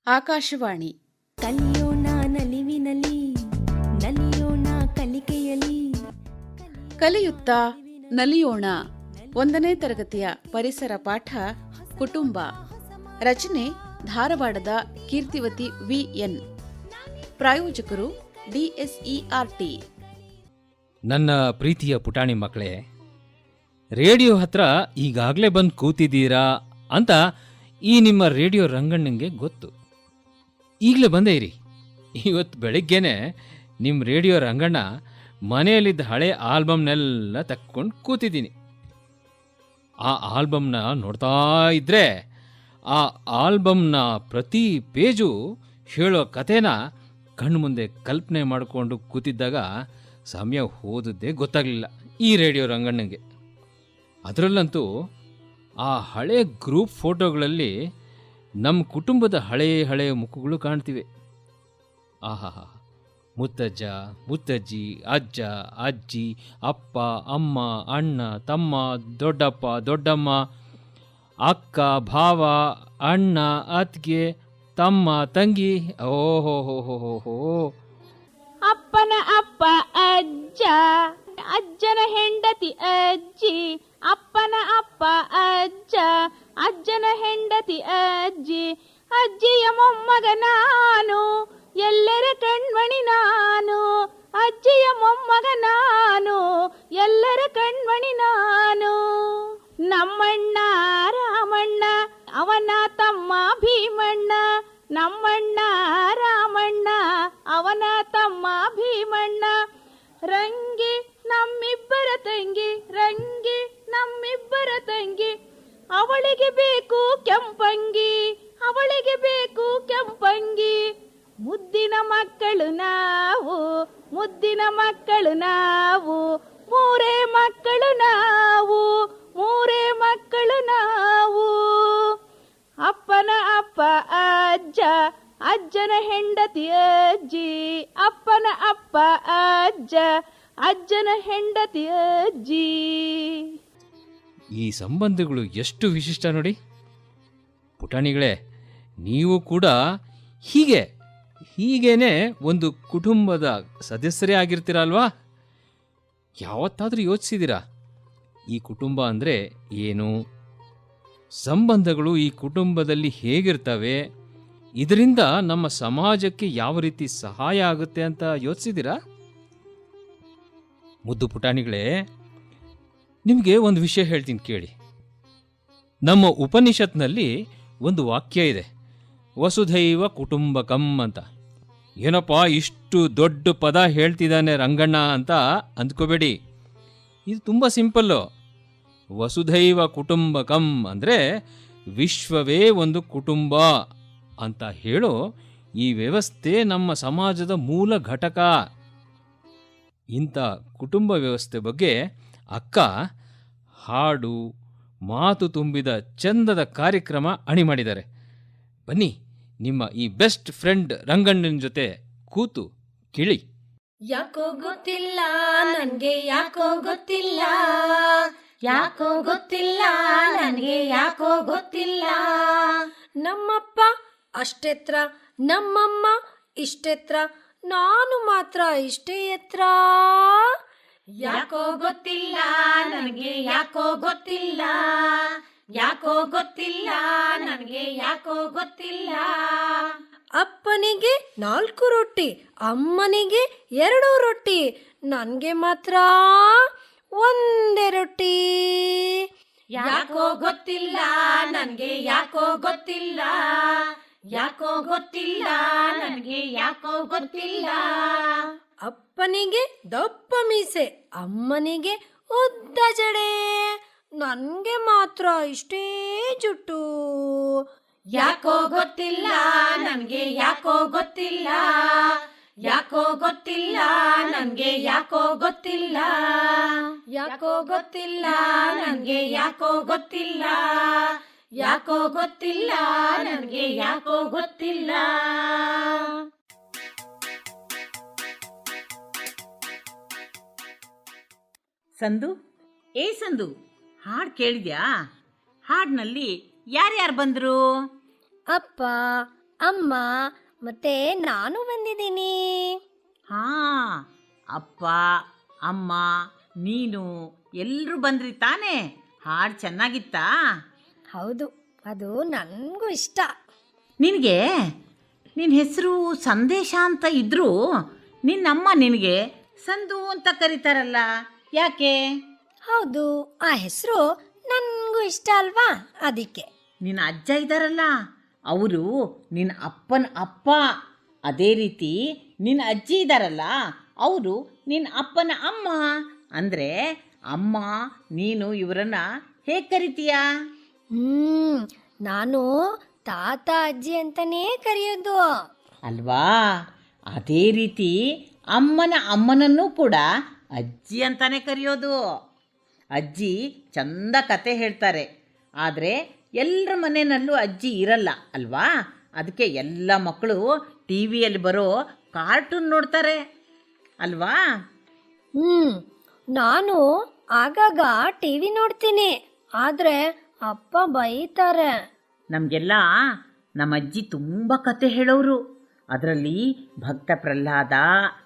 ಆಕಾಶವಾಣಿ ಕಲಿಯೋಣ ನಲಿವಿನಲಿ ನಲಿಯೋಣ ಕಲಿಕೆಯಲಿ ಕಲಿಯುತ್ತಾ ನಲಿಯೋಣ ಒಂದನೇ ತರಗತಿಯ ಪರಿಸರ ಪಾಠ ಕುಟುಂಬ ರಚನೆ ಧಾರವಾಡದ ಕೀರ್ತಿವತಿ ವಿಎನ್ ಪ್ರಾಯೋಜಕರು ಡಿಎಸ್ಇಆರ್ಟಿ ನನ್ನ ಪ್ರೀತಿಯ ಪುಟಾಣಿ ಮಕ್ಕಳೇ ರೇಡಿಯೋ ಹತ್ರ ಈಗಾಗಲೇ ಬಂದು ಕೂತಿದ್ದೀರಾ ಅಂತ ಈ ನಿಮ್ಮ ರೇಡಿಯೋ ರಂಗಣ್ಣಂಗೆ ಗೊತ್ತು ಈಗಲೇ ಬಂದೇ ಇರಿ ಇವತ್ತು ಬೆಳಿಗ್ಗೆನೆ ನಿಮ್ಮ ರೇಡಿಯೋ ರಂಗಣ್ಣ ಮನೆಯಲ್ಲಿದ್ದ ಹಳೆ ಆಲ್ಬಮ್ನೆಲ್ಲ ತಕ್ಕೊಂಡು ಕೂತಿದ್ದೀನಿ ಆ ಆಲ್ಬಮ್ನ ನೋಡ್ತಾ ಇದ್ರೆ ಆ ಆಲ್ಬಮ್ನ ಪ್ರತಿ ಪೇಜು ಹೇಳೋ ಕಥೆನ ಕಣ್ಣು ಮುಂದೆ ಕಲ್ಪನೆ ಮಾಡಿಕೊಂಡು ಕೂತಿದ್ದಾಗ ಸಮಯ ಹೋದದ್ದೇ ಗೊತ್ತಾಗಲಿಲ್ಲ ಈ ರೇಡಿಯೋ ರಂಗಣ್ಣಂಗೆ ಅದರಲ್ಲಂತೂ ಆ ಹಳೆ ಗ್ರೂಪ್ ಫೋಟೋಗಳಲ್ಲಿ ನಮ್ಮ ಕುಟುಂಬದ ಹಳೆ ಹಳೆಯ ಮುಖಗಳು ಕಾಣ್ತಿವೆ ಆಹಾ ಮುತ್ತಜ್ಜ ಮುತ್ತಜ್ಜಿ ಅಜ್ಜ ಅಜ್ಜಿ ಅಪ್ಪ ಅಮ್ಮ ಅಣ್ಣ ತಮ್ಮ ದೊಡ್ಡಪ್ಪ ದೊಡ್ಡಮ್ಮ ಅಕ್ಕ ಭಾವ ಅಣ್ಣ ಅತ್ತಿಗೆ ತಮ್ಮ ತಂಗಿ ಓಹೋ ಹೋ ಹೋ ಹೋ ಹೋ ಅಪ್ಪನ ಅಪ್ಪ ಅಜ್ಜ ಅಜ್ಜನ ಹೆಂಡತಿ ಅಜ್ಜಿ ಅಪ್ಪನ ಅಪ್ಪ ಅಜ್ಜ ಅಜ್ಜನ ಹೆಂಡತಿ ಅಜ್ಜಿ ಅಜ್ಜಿಯ ಮೊಮ್ಮಗ ನಾನು ಎಲ್ಲರ ಕಣ್ಮಣಿ ನಾನು ಅಜ್ಜಿಯ ಮೊಮ್ಮಗ ನಾನು ಎಲ್ಲರ ಕಣ್ಮಣಿ ನಾನು ನಮ್ಮಣ್ಣ ರಾಮಣ್ಣ ಅವನ ತಮ್ಮ ಭೀಮಣ್ಣ ನಮ್ಮಣ್ಣ ರಾಮಣ್ಣ ಅವನ ತಮ್ಮ ಭೀಮಣ್ಣ ರಂಗಿ ನಮ್ಮಿಬ್ಬರ ತಂಗಿ ರಂಗಿ ನಮ್ಮಿಬ್ಬರ ತಂಗಿ ಅವಳಿಗೆ ಬೇಕು ಕೆಂಪಂಗಿ ಅವಳಿಗೆ ಬೇಕು ಕೆಂಪಂಗಿ ಮುದ್ದಿನ ಮಕ್ಕಳು ನಾವು ಮುದ್ದಿನ ಮಕ್ಕಳು ನಾವು ಮೂರೇ ಮಕ್ಕಳು ನಾವು ಮೂರೇ ಮಕ್ಕಳು ನಾವು ಅಪ್ಪನ ಅಪ್ಪ ಅಜ್ಜ ಅಜ್ಜನ ಹೆಂಡತಿ ಅಜ್ಜಿ ಅಪ್ಪನ ಅಪ್ಪ ಅಜ್ಜ ಅಜ್ಜನ ಹೆಂಡತಿ ಅಜ್ಜಿ ಈ ಸಂಬಂಧಗಳು ಎಷ್ಟು ವಿಶಿಷ್ಟ ನೋಡಿ ಪುಟಾಣಿಗಳೇ ನೀವು ಕೂಡ ಹೀಗೆ ಹೀಗೇನೆ ಒಂದು ಕುಟುಂಬದ ಸದಸ್ಯರೇ ಆಗಿರ್ತೀರಲ್ವಾ ಯಾವತ್ತಾದರೂ ಯೋಚಿಸಿದ್ದೀರಾ ಈ ಕುಟುಂಬ ಅಂದರೆ ಏನು ಸಂಬಂಧಗಳು ಈ ಕುಟುಂಬದಲ್ಲಿ ಹೇಗಿರ್ತವೆ ಇದರಿಂದ ನಮ್ಮ ಸಮಾಜಕ್ಕೆ ಯಾವ ರೀತಿ ಸಹಾಯ ಆಗುತ್ತೆ ಅಂತ ಯೋಚಿಸಿದ್ದೀರಾ ಮುದ್ದು ಪುಟಾಣಿಗಳೇ ನಿಮಗೆ ಒಂದು ವಿಷಯ ಹೇಳ್ತೀನಿ ಕೇಳಿ ನಮ್ಮ ಉಪನಿಷತ್ನಲ್ಲಿ ಒಂದು ವಾಕ್ಯ ಇದೆ ವಸುಧೈವ ಕುಟುಂಬಕಂ ಅಂತ ಏನಪ್ಪ ಇಷ್ಟು ದೊಡ್ಡ ಪದ ಹೇಳ್ತಿದ್ದಾನೆ ರಂಗಣ್ಣ ಅಂತ ಅಂದ್ಕೋಬೇಡಿ ಇದು ತುಂಬ ಸಿಂಪಲ್ಲು ವಸುಧೈವ ಕುಟುಂಬಕಂ ಅಂದರೆ ವಿಶ್ವವೇ ಒಂದು ಕುಟುಂಬ ಅಂತ ಹೇಳೋ ಈ ವ್ಯವಸ್ಥೆ ನಮ್ಮ ಸಮಾಜದ ಮೂಲ ಘಟಕ ಇಂಥ ಕುಟುಂಬ ವ್ಯವಸ್ಥೆ ಬಗ್ಗೆ ಅಕ್ಕ ಹಾಡು ಮಾತು ತುಂಬಿದ ಚಂದದ ಕಾರ್ಯಕ್ರಮ ಅಣಿ ಮಾಡಿದ್ದಾರೆ ಬನ್ನಿ ನಿಮ್ಮ ಈ ಬೆಸ್ಟ್ ಫ್ರೆಂಡ್ ರಂಗಣ್ಣನ ಜೊತೆ ಕೂತು ಕೇಳಿ ಯಾಕೋ ಗೊತ್ತಿಲ್ಲ ನನ್ಗೆ ಯಾಕೋ ಗೊತ್ತಿಲ್ಲ ಯಾಕೋ ಗೊತ್ತಿಲ್ಲ ನನ್ಗೆ ಯಾಕೋ ಗೊತ್ತಿಲ್ಲ ನಮ್ಮಪ್ಪ ಅಷ್ಟೆತ್ರ ನಮ್ಮಮ್ಮ ಇಷ್ಟೆತ್ರ ನಾನು ಮಾತ್ರ ಇಷ್ಟೇ ಎತ್ರ ಯಾಕೋ ಗೊತ್ತಿಲ್ಲ ನನಗೆ ಯಾಕೋ ಗೊತ್ತಿಲ್ಲ ಯಾಕೋ ಗೊತ್ತಿಲ್ಲ ನನಗೆ ಯಾಕೋ ಗೊತ್ತಿಲ್ಲ ಅಪ್ಪನಿಗೆ ನಾಲ್ಕು ರೊಟ್ಟಿ ಅಮ್ಮನಿಗೆ ಎರಡು ರೊಟ್ಟಿ ನನಗೆ ಮಾತ್ರ ಒಂದೇ ರೊಟ್ಟಿ ಯಾಕೋ ಗೊತ್ತಿಲ್ಲ ನನಗೆ ಯಾಕೋ ಗೊತ್ತಿಲ್ಲ ಯಾಕೋ ಗೊತ್ತಿಲ್ಲ ನನಗೆ ಯಾಕೋ ಗೊತ್ತಿಲ್ಲ ಅಪ್ಪನಿಗೆ ದಪ್ಪ ಮೀಸೆ ಅಮ್ಮನಿಗೆ ಉದ್ದ ಜಡೆ ನನ್ಗೆ ಮಾತ್ರ ಇಷ್ಟೇ ಜುಟ್ಟು ಯಾಕೋ ಗೊತ್ತಿಲ್ಲ ನನ್ಗೆ ಯಾಕೋ ಗೊತ್ತಿಲ್ಲ ಯಾಕೋ ಗೊತ್ತಿಲ್ಲ ನನ್ಗೆ ಯಾಕೋ ಗೊತ್ತಿಲ್ಲ ಯಾಕೋ ಗೊತ್ತಿಲ್ಲ ನನ್ಗೆ ಯಾಕೋ ಗೊತ್ತಿಲ್ಲ ಯಾಕೋ ಗೊತ್ತಿಲ್ಲ ನನ್ಗೆ ಯಾಕೋ ಗೊತ್ತಿಲ್ಲ ಸಂದು ಏ ಸಂದು ಹಾಡು ಕೇಳಿದ್ಯಾ ಹಾಡಿನಲ್ಲಿ ಯಾರ್ಯಾರು ಬಂದ್ರು ಅಪ್ಪ ಅಮ್ಮ ಮತ್ತೆ ನಾನು ಬಂದಿದ್ದೀನಿ ಹಾ ಅಪ್ಪ ಅಮ್ಮ ನೀನು ಎಲ್ಲರೂ ಬಂದ್ರಿ ತಾನೇ ಹಾಡು ಚೆನ್ನಾಗಿತ್ತಾ ಹೌದು ಅದು ನನಗೂ ಇಷ್ಟ ನಿನಗೆ ನಿನ್ನ ಹೆಸರು ಸಂದೇಶ ಅಂತ ಇದ್ರೂ ನಿನ್ನಮ್ಮ ನಿನಗೆ ಸಂದು ಅಂತ ಕರೀತಾರಲ್ಲ ಯಾಕೆ ಹೌದು ಆ ಹೆಸರು ನನಗೂ ಇಷ್ಟ ಅಲ್ವಾ ಅದಕ್ಕೆ ನಿನ್ನ ಅಜ್ಜ ಇದ್ದಾರಲ್ಲ ಅವರು ನಿನ್ನ ಅಪ್ಪನ ಅಪ್ಪ ಅದೇ ರೀತಿ ನಿನ್ನ ಅಜ್ಜಿ ಇದ್ದಾರಲ್ಲ ಅವರು ನಿನ್ನ ಅಪ್ಪನ ಅಮ್ಮ ಅಂದರೆ ಅಮ್ಮ ನೀನು ಇವರನ್ನ ಹೇಗೆ ಕರಿತೀಯಾ ಹ್ಮ್ ನಾನು ತಾತ ಅಜ್ಜಿ ಅಂತಾನೇ ಕರೆಯೋದು ಅಲ್ವಾ ಅದೇ ರೀತಿ ಅಮ್ಮನ ಅಮ್ಮನನ್ನು ಕೂಡ ಅಜ್ಜಿ ಅಂತಾನೆ ಕರೆಯೋದು ಅಜ್ಜಿ ಚಂದ ಕತೆ ಹೇಳ್ತಾರೆ ಆದರೆ ಎಲ್ಲರ ಮನೆಯಲ್ಲೂ ಅಜ್ಜಿ ಇರಲ್ಲ ಅಲ್ವಾ ಅದಕ್ಕೆ ಎಲ್ಲ ಮಕ್ಕಳು ಟಿ ವಿಯಲ್ಲಿ ಬರೋ ಕಾರ್ಟೂನ್ ನೋಡ್ತಾರೆ ಅಲ್ವಾ ಹ್ಮ್ ನಾನು ಆಗಾಗ ಟಿವಿ ನೋಡ್ತೀನಿ ಆದ್ರೆ ಅಪ್ಪ ಬೈತಾರೆ ನಮಗೆಲ್ಲ ನಮ್ಮ ಅಜ್ಜಿ ತುಂಬ ಕತೆ ಹೇಳೋರು ಅದರಲ್ಲಿ ಭಕ್ತ ಪ್ರಹ್ಲಾದ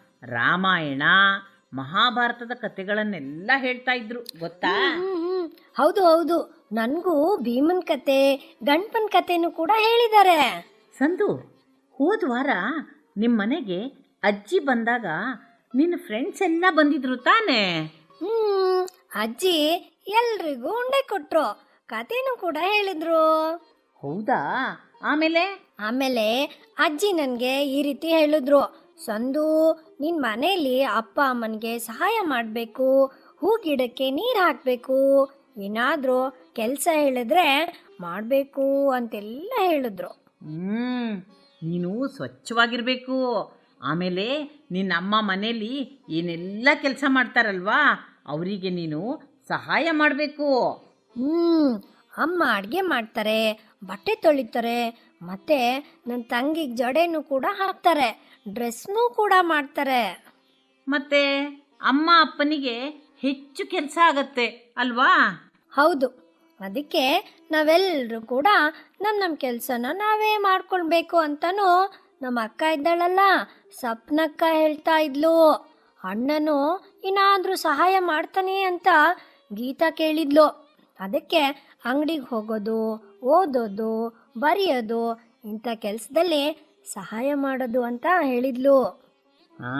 ರಾಮಾಯಣ ಮಹಾಭಾರತದ ಕತೆಗಳನ್ನೆಲ್ಲ ಹೇಳ್ತಾ ಇದ್ರು ಗೊತ್ತಾ ಹ್ಮ್, ಹ್ಮ್. ಹೌದು ಹೌದು ನನ್ಗೂ ಭೀಮನ್ ಕತೆ ಗಣಪನ್ ಕತೆನೂ ಕೂಡ ಹೇಳಿದ್ದಾರೆ ಸಂದು ಹೋದ ವಾರ ನಿಮ್ಮ ಮನೆಗೆ ಅಜ್ಜಿ ಬಂದಾಗ ನಿನ್ನ ಫ್ರೆಂಡ್ಸ್ ಎಲ್ಲ ಬಂದಿದ್ರು ತಾನೇ ಹ್ಮ್ ಅಜ್ಜಿ ಎಲ್ರಿಗೂ ಉಂಡೆ ಕೊಟ್ರು ಕತೆನೂ ಕೂಡ ಹೇಳಿದ್ರು ಹೌದಾ ಆಮೇಲೆ ಆಮೇಲೆ ಅಜ್ಜಿ ನನಗೆ ಈ ರೀತಿ ಹೇಳಿದ್ರು ಸಂದು ನಿನ್ ಮನೆಯಲ್ಲಿ ಅಪ್ಪ ಅಮ್ಮನಿಗೆ ಸಹಾಯ ಮಾಡಬೇಕು ಹೂ ಗಿಡಕ್ಕೆ ನೀರು ಹಾಕಬೇಕು ಏನಾದರೂ ಕೆಲಸ ಹೇಳಿದ್ರೆ ಮಾಡಬೇಕು ಅಂತೆಲ್ಲ ಹೇಳಿದ್ರು ಹ್ಮ್ ನೀನು ಸ್ವಚ್ಛವಾಗಿರ್ಬೇಕು ಆಮೇಲೆ ನಿನ್ನ ಅಮ್ಮ ಮನೇಲಿ ಏನೆಲ್ಲ ಕೆಲಸ ಮಾಡ್ತಾರಲ್ವಾ ಅವರಿಗೆ ನೀನು ಸಹಾಯ ಮಾಡಬೇಕು ಹ್ಮ್ ಅಮ್ಮ ಅಡುಗೆ ಮಾಡ್ತಾರೆ ಬಟ್ಟೆ ತೊಳಿತಾರೆ ಮತ್ತೆ ನನ್ನ ತಂಗಿಗೆ ಜಡೆನೂ ಕೂಡ ಹಾಕ್ತಾರೆ ಡ್ರೆಸ್ನೂ ಕೂಡ ಮಾಡ್ತಾರೆ ಮತ್ತೆ ಅಮ್ಮ ಅಪ್ಪನಿಗೆ ಹೆಚ್ಚು ಕೆಲಸ ಆಗತ್ತೆ ಅಲ್ವಾ ಹೌದು ಅದಕ್ಕೆ ನಾವೆಲ್ಲರೂ ಕೂಡ ನಮ್ಮ ನಮ್ಮ ಕೆಲಸನ ನಾವೇ ಮಾಡ್ಕೊಳ್ಬೇಕು ಅಂತನೂ ನಮ್ಮ ಅಕ್ಕ ಇದ್ದಾಳಲ್ಲ ಸಪ್ನಕ್ಕ ಹೇಳ್ತಾ ಇದ್ಲು ಅಣ್ಣನು ಏನಾದರೂ ಸಹಾಯ ಮಾಡ್ತಾನೆ ಅಂತ ಗೀತಾ ಕೇಳಿದ್ಲು ಅದಕ್ಕೆ ಅಂಗಡಿಗೆ ಹೋಗೋದು ಓದೋದು ಬರೆಯೋದು ಇಂಥ ಕೆಲಸದಲ್ಲಿ ಸಹಾಯ ಮಾಡೋದು ಅಂತ ಹೇಳಿದ್ಲು ಹಾ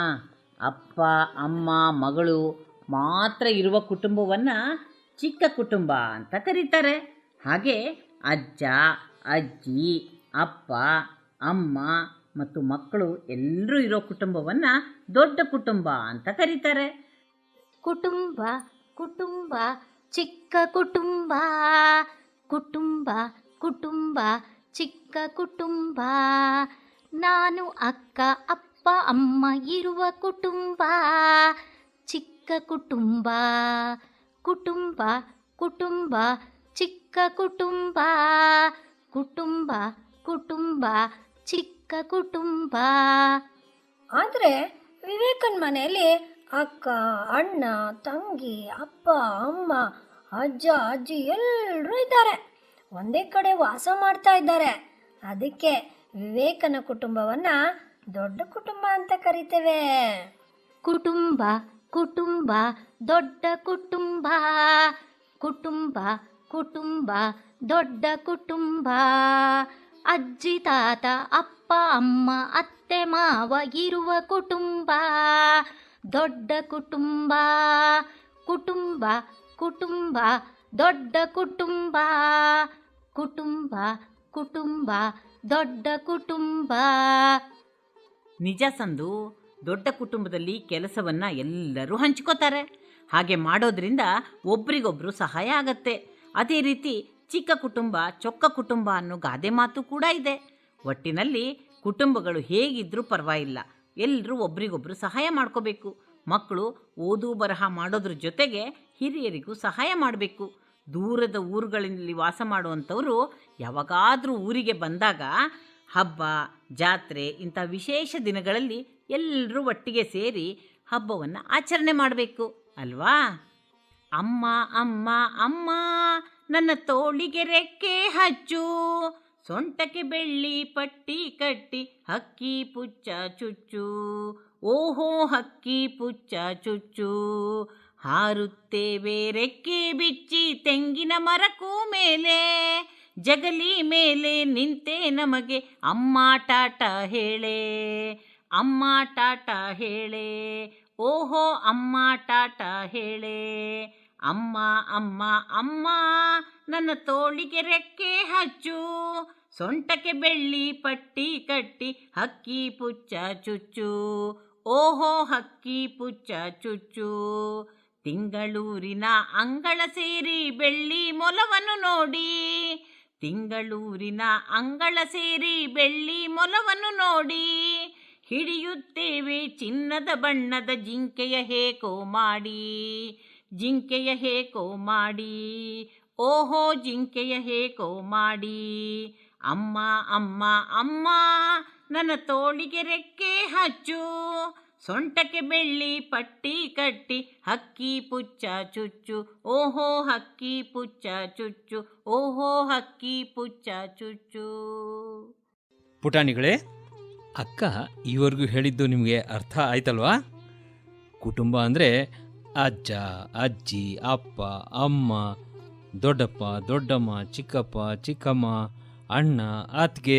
ಅಪ್ಪ ಅಮ್ಮ ಮಗಳು ಮಾತ್ರ ಇರುವ ಕುಟುಂಬವನ್ನು ಚಿಕ್ಕ ಕುಟುಂಬ ಅಂತ ಕರೀತಾರೆ ಹಾಗೆ ಅಜ್ಜ ಅಜ್ಜಿ ಅಪ್ಪ ಅಮ್ಮ ಮತ್ತು ಮಕ್ಕಳು ಎಲ್ಲರೂ ಇರೋ ಕುಟುಂಬವನ್ನು ದೊಡ್ಡ ಕುಟುಂಬ ಅಂತ ಕರೀತಾರೆ ಕುಟುಂಬ ಕುಟುಂಬ ಚಿಕ್ಕ ಕುಟುಂಬ ಕುಟುಂಬ ಕುಟುಂಬ ಚಿಕ್ಕ ಕುಟುಂಬ ನಾನು ಅಕ್ಕ ಅಪ್ಪ ಅಮ್ಮ ಇರುವ ಕುಟುಂಬ ಚಿಕ್ಕ ಕುಟುಂಬ ಕುಟುಂಬ ಕುಟುಂಬ ಚಿಕ್ಕ ಕುಟುಂಬ ಕುಟುಂಬ ಕುಟುಂಬ ಚಿಕ್ಕ ಕುಟುಂಬ ಆದರೆ ವಿವೇಕನ್ ಮನೆಯಲ್ಲಿ ಅಕ್ಕ ಅಣ್ಣ ತಂಗಿ ಅಪ್ಪ ಅಮ್ಮ ಅಜ್ಜ ಅಜ್ಜಿ ಎಲ್ಲರೂ ಇದ್ದಾರೆ ಒಂದೇ ಕಡೆ ವಾಸ ಮಾಡ್ತಾ ಇದ್ದಾರೆ ಅದಕ್ಕೆ ವಿವೇಕನ ಕುಟುಂಬವನ್ನ ದೊಡ್ಡ ಕುಟುಂಬ ಅಂತ ಕರಿತೇವೆ ಕುಟುಂಬ ಕುಟುಂಬ ದೊಡ್ಡ ಕುಟುಂಬ ಕುಟುಂಬ ಕುಟುಂಬ ದೊಡ್ಡ ಕುಟುಂಬ ಅಜ್ಜಿ ತಾತ ಅಪ್ಪ ಅಮ್ಮ ಅತ್ತೆ ಮಾವ ಇರುವ ಕುಟುಂಬ ದೊಡ್ಡ ಕುಟುಂಬ ಕುಟುಂಬ ಕುಟುಂಬ ದೊಡ್ಡ ಕುಟುಂಬ ಕುಟುಂಬ ಕುಟುಂಬ ದೊಡ್ಡ ಕುಟುಂಬ ನಿಜ ಸಂದು ದೊಡ್ಡ ಕುಟುಂಬದಲ್ಲಿ ಕೆಲಸವನ್ನು ಎಲ್ಲರೂ ಹಂಚ್ಕೋತಾರೆ ಹಾಗೆ ಮಾಡೋದ್ರಿಂದ ಒಬ್ರಿಗೊಬ್ರು ಸಹಾಯ ಆಗತ್ತೆ ಅದೇ ರೀತಿ ಚಿಕ್ಕ ಕುಟುಂಬ ಚೊಕ್ಕ ಕುಟುಂಬ ಅನ್ನೋ ಗಾದೆ ಮಾತು ಕೂಡ ಇದೆ ಒಟ್ಟಿನಲ್ಲಿ ಕುಟುಂಬಗಳು ಹೇಗಿದ್ರೂ ಪರವಾಗಿಲ್ಲ ಎಲ್ಲರೂ ಒಬ್ರಿಗೊಬ್ರು ಸಹಾಯ ಮಾಡ್ಕೋಬೇಕು ಮಕ್ಕಳು ಓದು ಬರಹ ಮಾಡೋದ್ರ ಜೊತೆಗೆ ಹಿರಿಯರಿಗೂ ಸಹಾಯ ಮಾಡಬೇಕು ದೂರದ ಊರುಗಳಲ್ಲಿ ವಾಸ ಮಾಡುವಂಥವರು ಯಾವಾಗಾದರೂ ಊರಿಗೆ ಬಂದಾಗ ಹಬ್ಬ ಜಾತ್ರೆ ಇಂಥ ವಿಶೇಷ ದಿನಗಳಲ್ಲಿ ಎಲ್ಲರೂ ಒಟ್ಟಿಗೆ ಸೇರಿ ಹಬ್ಬವನ್ನು ಆಚರಣೆ ಮಾಡಬೇಕು ಅಲ್ವಾ ಅಮ್ಮ ಅಮ್ಮ ಅಮ್ಮ ನನ್ನ ತೋಳಿಗೆ ರೆಕ್ಕೆ ಹಚ್ಚು ಸೊಂಟಕ್ಕೆ ಬೆಳ್ಳಿ ಪಟ್ಟಿ ಕಟ್ಟಿ ಹಕ್ಕಿ ಪುಚ್ಚ ಚುಚ್ಚು ಓಹೋ ಹಕ್ಕಿ ಪುಚ್ಚ ಚುಚ್ಚು ಹಾರುತ್ತೇವೆ ರೆಕ್ಕೆ ಬಿಚ್ಚಿ ತೆಂಗಿನ ಮರಕ್ಕೂ ಮೇಲೆ ಜಗಲಿ ಮೇಲೆ ನಿಂತೆ ನಮಗೆ ಅಮ್ಮ ಟಾಟ ಹೇಳೆ ಅಮ್ಮ ಟಾಟ ಹೇಳೆ ಓಹೋ ಅಮ್ಮ ಟಾಟ ಹೇಳೆ ಅಮ್ಮ ಅಮ್ಮ ಅಮ್ಮ ನನ್ನ ತೋಳಿಗೆ ರೆಕ್ಕೆ ಹಚ್ಚು ಸೊಂಟಕ್ಕೆ ಬೆಳ್ಳಿ ಪಟ್ಟಿ ಕಟ್ಟಿ ಹಕ್ಕಿ ಪುಚ್ಚ ಚುಚ್ಚು ಓಹೋ ಹಕ್ಕಿ ಪುಚ್ಚ ಚುಚ್ಚು ತಿಂಗಳೂರಿನ ಅಂಗಳ ಸೇರಿ ಬೆಳ್ಳಿ ಮೊಲವನ್ನು ನೋಡಿ ತಿಂಗಳೂರಿನ ಅಂಗಳ ಸೇರಿ ಬೆಳ್ಳಿ ಮೊಲವನ್ನು ನೋಡಿ ಹಿಡಿಯುತ್ತೇವೆ ಚಿನ್ನದ ಬಣ್ಣದ ಜಿಂಕೆಯ ಹೇಕೋ ಮಾಡಿ ಜಿಂಕೆಯ ಹೇಕೋ ಮಾಡಿ ಓಹೋ ಜಿಂಕೆಯ ಹೇಕೋ ಮಾಡಿ ಅಮ್ಮ ಅಮ್ಮ ಅಮ್ಮ ನನ್ನ ತೋಳಿಗೆ ರೆಕ್ಕೆ ಹಚ್ಚು ಸೊಂಟಕ್ಕೆ ಬೆಳ್ಳಿ ಪಟ್ಟಿ ಕಟ್ಟಿ ಹಕ್ಕಿ ಪುಚ್ಚ ಚುಚ್ಚು ಓಹೋ ಹಕ್ಕಿ ಪುಚ್ಚ ಚುಚ್ಚು ಓಹೋ ಹಕ್ಕಿ ಪುಚ್ಚ ಚುಚ್ಚು ಪುಟಾಣಿಗಳೇ ಅಕ್ಕ ಈವರೆಗೂ ಹೇಳಿದ್ದು ನಿಮಗೆ ಅರ್ಥ ಆಯ್ತಲ್ವಾ ಕುಟುಂಬ ಅಂದರೆ ಅಜ್ಜ ಅಜ್ಜಿ ಅಪ್ಪ ಅಮ್ಮ ದೊಡ್ಡಪ್ಪ ದೊಡ್ಡಮ್ಮ ಚಿಕ್ಕಪ್ಪ ಚಿಕ್ಕಮ್ಮ ಅಣ್ಣ ಅತ್ತಿಗೆ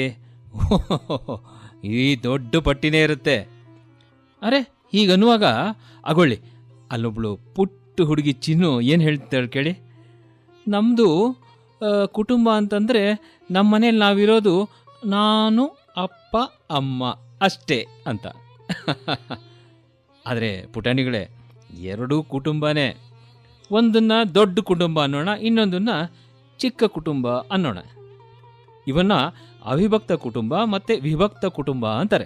ಈ ದೊಡ್ಡ ಪಟ್ಟಿನೇ ಇರುತ್ತೆ ಅರೆ ಹೀಗನ್ನುವಾಗ ಅಗೊಳ್ಳಿ ಅಲ್ಲೊಬ್ಳು ಪುಟ್ಟ ಹುಡುಗಿ ಚಿನ್ನು ಏನು ಹೇಳ್ತಾಳೆ ಕೇಳಿ ನಮ್ಮದು ಕುಟುಂಬ ಅಂತಂದರೆ ನಮ್ಮ ಮನೇಲಿ ನಾವಿರೋದು ನಾನು ಅಪ್ಪ ಅಮ್ಮ ಅಷ್ಟೇ ಅಂತ ಆದರೆ ಪುಟಾಣಿಗಳೇ ಎರಡೂ ಕುಟುಂಬನೇ ಒಂದನ್ನು ದೊಡ್ಡ ಕುಟುಂಬ ಅನ್ನೋಣ ಇನ್ನೊಂದನ್ನು ಚಿಕ್ಕ ಕುಟುಂಬ ಅನ್ನೋಣ ಇವನ್ನ ಅವಿಭಕ್ತ ಕುಟುಂಬ ಮತ್ತು ವಿಭಕ್ತ ಕುಟುಂಬ ಅಂತಾರೆ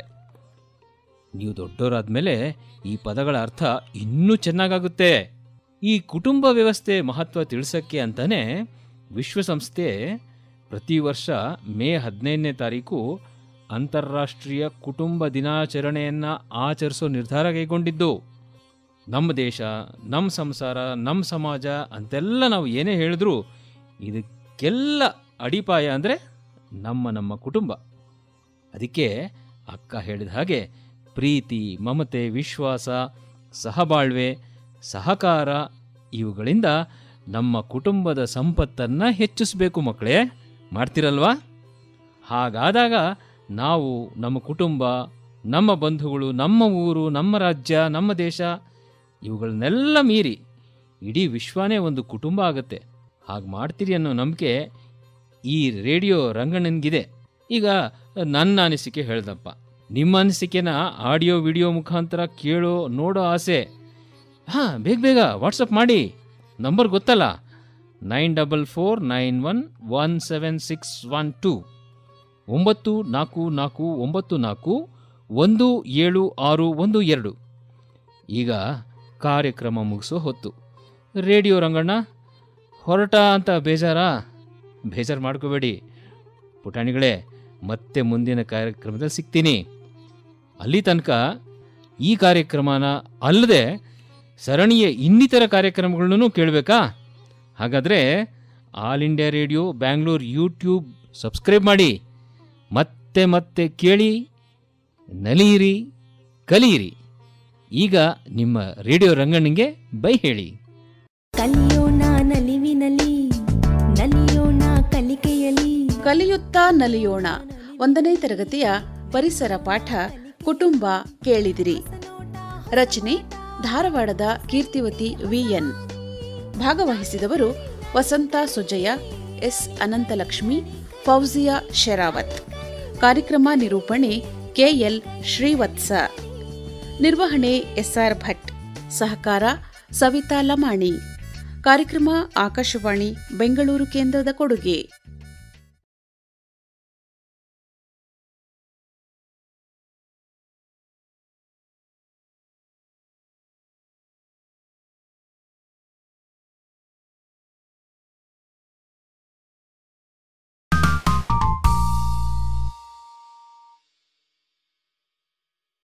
ನೀವು ದೊಡ್ಡವರಾದ್ಮೇಲೆ ಈ ಪದಗಳ ಅರ್ಥ ಇನ್ನೂ ಚೆನ್ನಾಗಾಗುತ್ತೆ ಈ ಕುಟುಂಬ ವ್ಯವಸ್ಥೆ ಮಹತ್ವ ತಿಳಿಸೋಕ್ಕೆ ಅಂತಾನೆ ವಿಶ್ವಸಂಸ್ಥೆ ಪ್ರತಿ ವರ್ಷ ಮೇ ಹದಿನೈದನೇ ತಾರೀಕು ಅಂತಾರಾಷ್ಟ್ರೀಯ ಕುಟುಂಬ ದಿನಾಚರಣೆಯನ್ನು ಆಚರಿಸೋ ನಿರ್ಧಾರ ಕೈಗೊಂಡಿದ್ದು ನಮ್ಮ ದೇಶ ನಮ್ಮ ಸಂಸಾರ ನಮ್ಮ ಸಮಾಜ ಅಂತೆಲ್ಲ ನಾವು ಏನೇ ಹೇಳಿದ್ರೂ ಇದಕ್ಕೆಲ್ಲ ಅಡಿಪಾಯ ಅಂದರೆ ನಮ್ಮ ನಮ್ಮ ಕುಟುಂಬ ಅದಕ್ಕೆ ಅಕ್ಕ ಹೇಳಿದ ಹಾಗೆ ಪ್ರೀತಿ ಮಮತೆ ವಿಶ್ವಾಸ ಸಹಬಾಳ್ವೆ ಸಹಕಾರ ಇವುಗಳಿಂದ ನಮ್ಮ ಕುಟುಂಬದ ಸಂಪತ್ತನ್ನು ಹೆಚ್ಚಿಸಬೇಕು ಮಕ್ಕಳೇ ಮಾಡ್ತಿರಲ್ವಾ ಹಾಗಾದಾಗ ನಾವು ನಮ್ಮ ಕುಟುಂಬ ನಮ್ಮ ಬಂಧುಗಳು ನಮ್ಮ ಊರು ನಮ್ಮ ರಾಜ್ಯ ನಮ್ಮ ದೇಶ ಇವುಗಳನ್ನೆಲ್ಲ ಮೀರಿ ಇಡೀ ವಿಶ್ವನೇ ಒಂದು ಕುಟುಂಬ ಆಗುತ್ತೆ ಹಾಗೆ ಮಾಡ್ತೀರಿ ಅನ್ನೋ ನಂಬಿಕೆ ಈ ರೇಡಿಯೋ ರಂಗಣ್ಣನಿಗಿದೆ ಈಗ ನನ್ನ ಅನಿಸಿಕೆ ಹೇಳ್ದಪ್ಪ ನಿಮ್ಮ ಅನಿಸಿಕೆನ ಆಡಿಯೋ ವಿಡಿಯೋ ಮುಖಾಂತರ ಕೇಳೋ ನೋಡೋ ಆಸೆ ಹಾಂ ಬೇಗ ಬೇಗ ವಾಟ್ಸಪ್ ಮಾಡಿ ನಂಬರ್ ಗೊತ್ತಲ್ಲ nine double four nine one one seven six one two ಒಂಬತ್ತು ನಾಲ್ಕು ನಾಲ್ಕು ಒಂಬತ್ತು ನಾಲ್ಕು ಒಂದು ಏಳು ಆರು ಒಂದು ಎರಡು ಈಗ ಕಾರ್ಯಕ್ರಮ ಮುಗಿಸೋ ಹೊತ್ತು ರೇಡಿಯೋ ರಂಗಣ್ಣ ಹೊರಟ ಅಂತ ಬೇಜಾರಾ ಬೇಜಾರು ಮಾಡ್ಕೋಬೇಡಿ ಪುಟಾಣಿಗಳೇ ಮತ್ತೆ ಮುಂದಿನ ಕಾರ್ಯಕ್ರಮದಲ್ಲಿ ಸಿಗ್ತೀನಿ ಅಲ್ಲಿ ತನಕ ಈ ಕಾರ್ಯಕ್ರಮನ ಅಲ್ಲದೆ ಸರಣಿಯ ಇನ್ನಿತರ ಕಾರ್ಯಕ್ರಮಗಳನ್ನು ಕೇಳಬೇಕಾ ಹಾಗಾದರೆ All India Radio Bangalore YouTube subscribe ಮಾಡಿ ಮತ್ತೆ ಮತ್ತೆ ಕೇಳಿ ನಲಿಯಿರಿ ಕಲಿಯಿರಿ ಈಗ ನಿಮ್ಮ ರೇಡಿಯೋ ರಂಗಣ್ಣಂಗೆ ಬೈ ಹೇಳಿ ಕಲಿಯೋಣ ನಲಿವಿನಲಿ ನಲಿಯೋಣ ಕಲಿಕೆಯಲಿ ಕಲಿಯುತ್ತಾ ನಲಿಯೋಣ ಒಂದನೇ ತರಗತಿಯ ಪರಿಸರ ಪಾಠ ಕುಟುಂಬ ಕೇಳಿದಿರಿ ರಚನೆ ಧಾರವಾಡದ ಕೀರ್ತಿವತಿ ವಿಎನ್ ಭಾಗವಹಿಸಿದವರು ವಸಂತ ಸುಜಯ ಎಸ್ ಅನಂತಲಕ್ಷ್ಮಿ ಫೌಜಿಯಾ ಶೆರಾವತ್ ಕಾರ್ಯಕ್ರಮ ನಿರೂಪಣೆ ಕೆಎಲ್ ಶ್ರೀವತ್ಸ ನಿರ್ವಹಣೆ ಎಸ್ಆರ್ ಭಟ್ ಸಹಕಾರ ಸವಿತಾ ಲಮಾಣಿ ಕಾರ್ಯಕ್ರಮ ಆಕಾಶವಾಣಿ ಬೆಂಗಳೂರು ಕೇಂದ್ರದ ಕೊಡುಗೆ